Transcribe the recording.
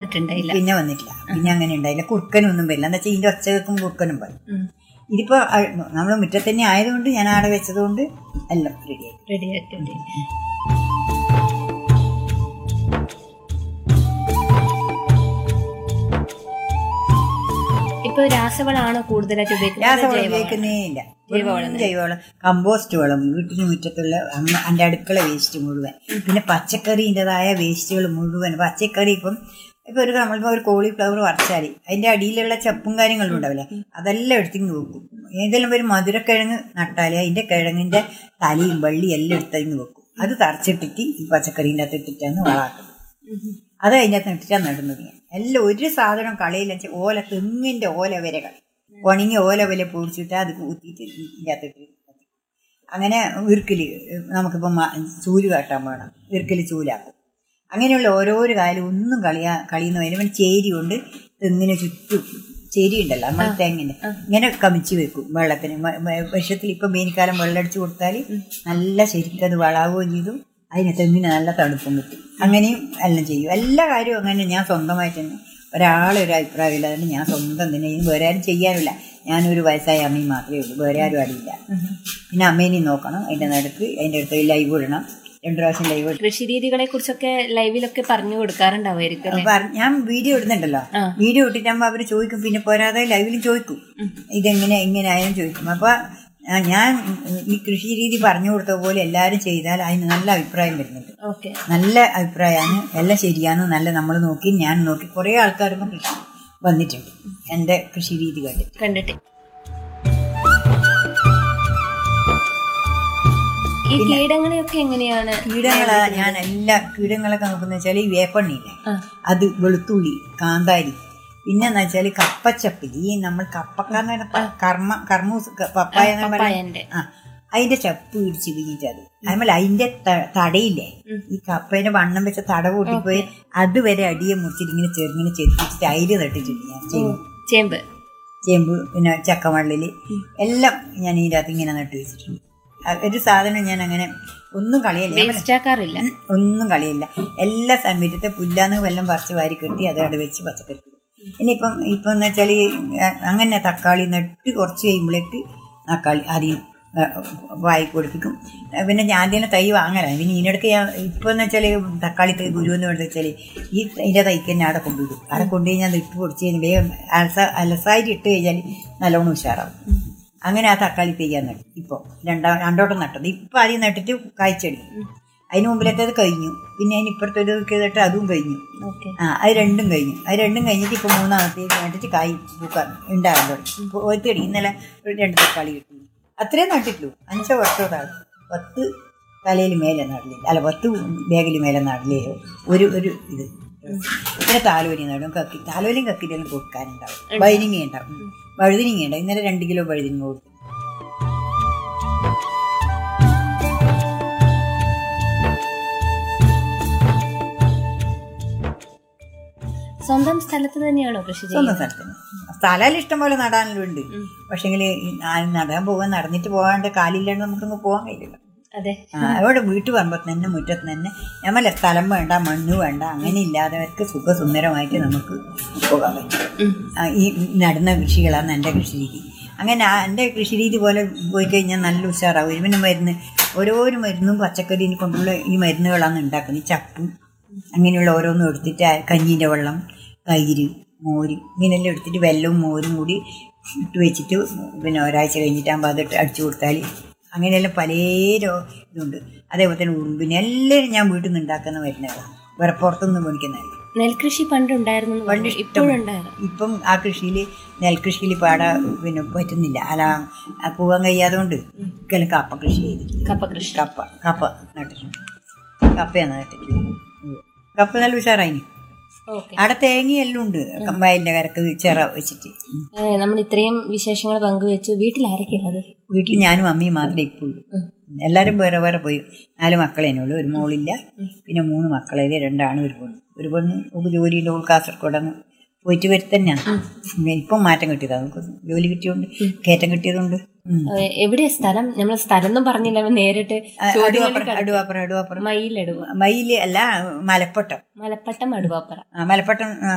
വന്നിട്ടുണ്ടായില്ല പിന്നെ വന്നിട്ടില്ല പിന്നെ അങ്ങനെ ഉണ്ടായില്ല കുറുക്കനൊന്നും വരില്ല എന്താ വെച്ചാൽ ഇതിന്റെ ഒച്ച കേൾക്കും കുറുക്കനും പറയും ഉം. ഇതിപ്പോ നമ്മൾ മുറ്റത്ത് തന്നെ ആയതുകൊണ്ട് ഞാൻ ആടെ വെച്ചതുകൊണ്ട് എല്ലാം റെഡിയായി റെഡി ആയിട്ടുണ്ട് ഇപ്പൊ രാസവളാണോ കൂടുതലായിട്ട് ഉപയോഗിക്കുന്നത് രാസവളം ജൈവവളം? ഉപയോഗിക്കുന്നേ ഇല്ല ജൈവവളം വെറും ജൈവവളം കമ്പോസ്റ്റ് വളം വീട്ടിന് മുറ്റത്തുള്ള അമ്മ എൻ്റെ അടുക്കള വേസ്റ്റ് മുഴുവൻ പിന്നെ പച്ചക്കറിൻ്റെതായ വേസ്റ്റുകൾ മുഴുവൻ പച്ചക്കറി ഇപ്പം ഇപ്പൊ ഒരു നമ്മളിപ്പോ ഒരു കോളിഫ്ലവർ വറച്ചാൽ അതിന്റെ അടിയിലുള്ള ചപ്പും കാര്യങ്ങളും ഉണ്ടാവില്ലേ അതെല്ലാം എടുത്തിങ്ങ് വെക്കും ഏതെങ്കിലും ഒരു മധുരക്കിഴങ്ങ് നട്ടാൽ അതിന്റെ കിഴങ്ങിന്റെ തലയും വള്ളിയും എല്ലാം എടുത്തങ്ങ് വെക്കും അത് തറച്ചിട്ടിട്ട് ഈ പച്ചക്കറീൻ്റെ അകത്ത് ഇട്ടിട്ടാണ് വളാക്കുന്നത് അത് അതിൻ്റെ അകത്ത് ഇട്ടിട്ടാണ് നടുന്നത് ഞാൻ എല്ലാം ഒരു സാധനം കളയില്ല വെച്ചാൽ ഓല തെങ്ങിന്റെ ഓല വരെ കളി ഉണങ്ങിയ ഓല വരെ പൊടിച്ചിട്ട് അത് കൂത്തിയിട്ട് ഇതിൻ്റെ അകത്ത് ഇട്ട് അങ്ങനെ ഉരുക്കല് നമുക്കിപ്പം മ- ചൂല് കാട്ടാൻ വേണം ഉരുക്കല് ചൂലാക്കും അങ്ങനെയുള്ള ഓരോരോ കാര്യം ഒന്നും കളിയാ കളിയുന്ന വരുമ്പോൾ ചേരി കൊണ്ട് തെങ്ങിന് ചുറ്റും ചേരി ഉണ്ടല്ലോ നമ്മൾ തെങ്ങിന് ഇങ്ങനെ കമിച്ച് വെക്കും വെള്ളത്തിന് മ- മ- വർഷത്തിൽ ഇപ്പം വേനൽക്കാലം വെള്ളമടിച്ച് കൊടുത്താൽ നല്ല ശരിക്കും അത് വളാവുകയും ചെയ്തു അതിന് തെങ്ങിന് നല്ല തണുപ്പും കിട്ടും അങ്ങനെയും എല്ലാം ചെയ്യും എല്ലാ കാര്യവും അങ്ങനെ ഞാൻ സ്വന്തമായിട്ട് തന്നെ ഒരാളെ ഒരു അഭിപ്രായം ഇല്ലാതെ ഞാൻ സ്വന്തം തന്നെ ഇനി വേറെ ആരും ചെയ്യാനില്ല ഞാനൊരു വയസ്സായ അമ്മയും മാത്രമേ ഉള്ളൂ വേറെ ആരും അറിയില്ല പിന്നെ അമ്മേനെയും നോക്കണം അതിൻ്റെ നടുക്ക് അതിൻ്റെ അടുത്ത് ലൈവ് ഇടണം രണ്ടു പ്രാവശ്യം ലൈവ് ഇടണം കൃഷി രീതികളെ കുറിച്ചൊക്കെ ലൈവിലൊക്കെ പറഞ്ഞു കൊടുക്കാറുണ്ടാവുമായിരിക്കും അല്ലേ? പറ- ഞാൻ വീഡിയോ ഇടുന്നുണ്ടല്ലോ ആ. വീഡിയോ ഇട്ടിട്ടാകുമ്പോൾ അവർ ചോദിക്കും പിന്നെ പോരാതെ ലൈവിലും ചോദിക്കും ഇതെങ്ങനെ എങ്ങനെ ആയാലും ചോദിക്കും അപ്പൊ ആ, ഞാൻ ഈ കൃഷി രീതി പറഞ്ഞു കൊടുത്ത പോലെ എല്ലാവരും ചെയ്താൽ അതിന് നല്ല അഭിപ്രായം വരുന്നുണ്ട് ഓക്കെ നല്ല അഭിപ്രായമാണ് എല്ലാം ശരിയാണ് നല്ല നമ്മൾ നോക്കി ഞാൻ നോക്കി കുറേ ആൾക്കാർ ഇപ്പം കൃഷി വന്നിട്ടുണ്ട് എൻ്റെ കൃഷി രീതി കണ്ടിട്ട് കണ്ടിട്ട് ഈ കീടങ്ങളെയൊക്കെ എങ്ങനെയാണ് കീടങ്ങളെ ഞാൻ എല്ലാ കീടങ്ങളൊക്കെ നോക്കുന്ന വെച്ചാൽ ഈ വേപ്പണ്ണിയില്ലേ ആ. അത് വെളുത്തുള്ളി കാന്താരി പിന്നെന്ന് വെച്ചാൽ കപ്പച്ചപ്പിൽ ഈ നമ്മൾ കപ്പക്കാന്ന് പറഞ്ഞ പ- കർമ്മ കർമ്മൂസ് ക- പപ്പായ എന്ന് പറയുന്നത് പപ്പായന്റെ ആ അതിന്റെ ചപ്പ് പിടിച്ച് പിടിച്ചിട്ട് അത് അതുപോലെ അതിന്റെ ത- തടയില്ലേ ഈ കപ്പേന്റെ വണ്ണം വെച്ച തട കൂട്ടിപ്പോയി അതുവരെ അടിയെ മുറിച്ചിട്ട് ഇങ്ങനെ ചെറുങ്ങനെ ചെത്തിച്ചിട്ട് അയിര് തട്ടിച്ചിട്ട് ഞാൻ ചെയ്യും ചേമ്പ് ചേമ്പ് പിന്നെ ചക്കമള്ളില് എല്ലാം ഞാൻ ഇതിൻ്റെ അകത്ത് ഇങ്ങനെ നട്ടു വെച്ചിട്ടുണ്ട് ആ, ഒരു സാധനം ഞാൻ അങ്ങനെ ഒന്നും കളയല്ല ഞാൻ വേസ്റ്റ് ആക്കാറില്ല ഉം, ഒന്നും കളിയില്ല എല്ലാ സമയത്തെ പുല്ലാന്ന് വെല്ലം പറിച്ച് വാരി കെട്ടി അത് അവിടെ വെച്ച് പച്ചക്കറി ഇടും. ഇനിയിപ്പം ഇപ്പം എന്ന് വെച്ചാൽ അങ്ങനെ തക്കാളി നട്ട് കുറച്ച് കഴിയുമ്പോഴേക്ക് തക്കാളി ആദ്യം ആ, വായി കൊടുപ്പിക്കും ആ, പിന്നെ ഞാൻ ആദ്യം തൈ വാങ്ങലാണ് പിന്നെ ഇതിനിടയ്ക്ക് ഞാൻ ഇപ്പം എന്ന് വെച്ചാൽ തക്കാളി തൈ ഗുരു എന്ന് പറഞ്ഞാൽ വെച്ചാൽ ഈ ഇതിൻ്റെ തൈക്ക് തന്നെ അവിടെ കൊണ്ടുവിടും അവിടെ കൊണ്ടുപോയി ഞാൻ ഇട്ട് പൊടിച്ച് കഴിഞ്ഞാൽ വേഗം അലസ അലസായിട്ട് ഇട്ട് കഴിഞ്ഞാൽ നല്ലോണം ഉഷാറാവും അങ്ങനെ ആ തക്കാളി തൈയാണ് നട്ടു ഇപ്പോൾ രണ്ടാം രണ്ടോട്ടം നട്ടത് ഇപ്പം ആദ്യം നട്ടിട്ട് കായ്ച്ചടി അതിന് മുമ്പിലത്തേത് കഴിഞ്ഞു പിന്നെ അതിന് ഇപ്പുറത്തെ ഒരു ചെയ്തിട്ട് അതും കഴിഞ്ഞു ഓക്കെ ആ അത് രണ്ടും കഴിഞ്ഞു അത് രണ്ടും കഴിഞ്ഞിട്ട് ഇപ്പൊ മൂന്നാമത്തേക്ക് നട്ടിട്ട് കായ് പൂക്കാൻ ഉണ്ടാകാൻ തുടങ്ങി ഇപ്പൊ ഒത്തിരി ഇന്നലെ ഒരു രണ്ട് തക്കാളി കിട്ടി അത്രയും നട്ടിട്ടുള്ളൂ അഞ്ചോ പത്തോ താഴെ പത്ത് തലയിൽ മേലെ നടില്ല അല്ല പത്ത് ബാഗിൽ മേലെ നടില്ലേ ഒരു ഒരു ഇത് പിന്നെ താലോലി നടും കക്കി താലോലിയും കക്കിലും കൊടുക്കാനുണ്ടാവും വഴുതിങ്ങ ഉണ്ടാവും വഴുതിനിങ്ങ ഉണ്ടാവും ഇന്നലെ രണ്ട് കിലോ വഴുതിനിങ്ങ കൊടുത്തു സ്വന്തം സ്ഥലത്ത് തന്നെയാണോ കൃഷി സ്വന്തം ചെയ്യുന്നത് സ്ഥലത്തിന് സ്ഥലം ഇഷ്ടംപോലെ നടാനുണ്ട് പക്ഷെങ്കിൽ നടാൻ പോകാൻ നടന്നിട്ട് പോകാണ്ട് കാലില്ലാണ്ട് നമുക്കങ്ങ് പോകാൻ കഴിയില്ല അതെ ആ, അവിടെ വീട്ടു പറമ്പത്ത് തന്നെ മുറ്റത്ത് തന്നെ നമ്മളെ സ്ഥലം വേണ്ട മണ്ണ് വേണ്ട അങ്ങനെ ഇല്ലാത്തവർക്ക് സുഖസുന്ദരമായിട്ട് നമുക്ക് പോകാൻ പറ്റും ഉം. ആ, ഈ നടുന്ന കൃഷികളാണ് എൻ്റെ കൃഷി രീതി അങ്ങനെ ആ എൻ്റെ കൃഷി രീതി പോലെ പോയി കഴിഞ്ഞാൽ നല്ല ഉഷാറാവും പിന്നെ മരുന്ന് ഓരോരോ മരുന്നും പച്ചക്കറിനെ കൊണ്ടുള്ള ഈ മരുന്നുകളാണ് ഉണ്ടാക്കുന്നത് ഈ ചപ്പും അങ്ങനെയുള്ള ഓരോന്നും എടുത്തിട്ട് ആ കഞ്ഞീൻ്റെ വെള്ളം തൈര് മോര് ഇങ്ങനെയെല്ലാം എടുത്തിട്ട് വെല്ലവും മോരും കൂടി ഇട്ട് വെച്ചിട്ട് പിന്നെ ഒരാഴ്ച കഴിഞ്ഞിട്ടാകുമ്പോൾ അതിട്ട് അടിച്ചു കൊടുത്താൽ അങ്ങനെയെല്ലാം പല രോ ഇതുണ്ട് അതേപോലെ തന്നെ ഉറുമ്പിന് എല്ലാവരും ഞാൻ വീട്ടിൽ നിന്ന് ഉണ്ടാക്കുന്ന മരുന്നുകളാണ് വേറെ പുറത്തുനിന്ന് മേടിക്കുന്നതല്ല നെൽകൃഷി പണ്ടുണ്ടായിരുന്നു എന്ന് പണ്ട് പറഞ്ഞു. ഇഷ്ടം ഇപ്പോഴും ഉണ്ടായിരുന്നു ഇപ്പം ആ കൃഷിയിൽ നെൽകൃഷിയിൽ പാടാ പിന്നെ പറ്റുന്നില്ല അല്ല ആ പോകാൻ കഴിയാതെ കൊണ്ട് കപ്പ കൃഷി ചെയ്തു കപ്പ കൃഷി കപ്പ കപ്പ നട്ടിട്ടുണ്ട് കപ്പയാണ് നട്ടിട്ടുള്ളത് ഉം. കപ്പ നല്ല ഉഷാറായിന് ഓക്കെ അവിടെ തേങ്ങയെല്ലാം ഉണ്ട് വയലിന്റെ കരക്ക് ചിറ വെച്ചിട്ട് ഉം. നമ്മൾ ഇത്രയും വിശേഷങ്ങൾ പങ്കുവെച്ചു വീട്ടിൽ ആരൊക്കെയുള്ളത് വീട്ടിൽ ഞാനും അമ്മയും മാത്രമേ ഇപ്പോൾ ഉള്ളൂ എല്ലാവരും വേറെ വേറെ പോയി നാല് മക്കളേനേ ഉള്ളൂ ഒരു മോളില്ല പിന്നെ മൂന്ന് മക്കളെ രണ്ടാണ് ഒരു പെണ്ണ് ഒരു പെണ്ണ് ഒരു ജോലിയുണ്ട് ഓൾ കാസർഗോഡാണ് പോയിട്ട് വരും തന്നെയാണ് ഇപ്പം മാറ്റം കിട്ടിയതാണ് നമുക്ക് ജോലി കിട്ടിയതുകൊണ്ട് കയറ്റം കിട്ടിയതുകൊണ്ട് ഉം. ഏ, എവിടെയാ സ്ഥലം നമ്മൾ സ്ഥലം ഒന്നും പറഞ്ഞില്ല അവൻ നേരിട്ട് അടുവാപ്പുറം അടുവാപ്പുറം അടുവാപ്പുറം മയിലെടുവ മയില് അല്ല മലപ്പട്ടം മലപ്പട്ടം അടുവാപ്പുറ ആ, മലപ്പട്ടം ആ,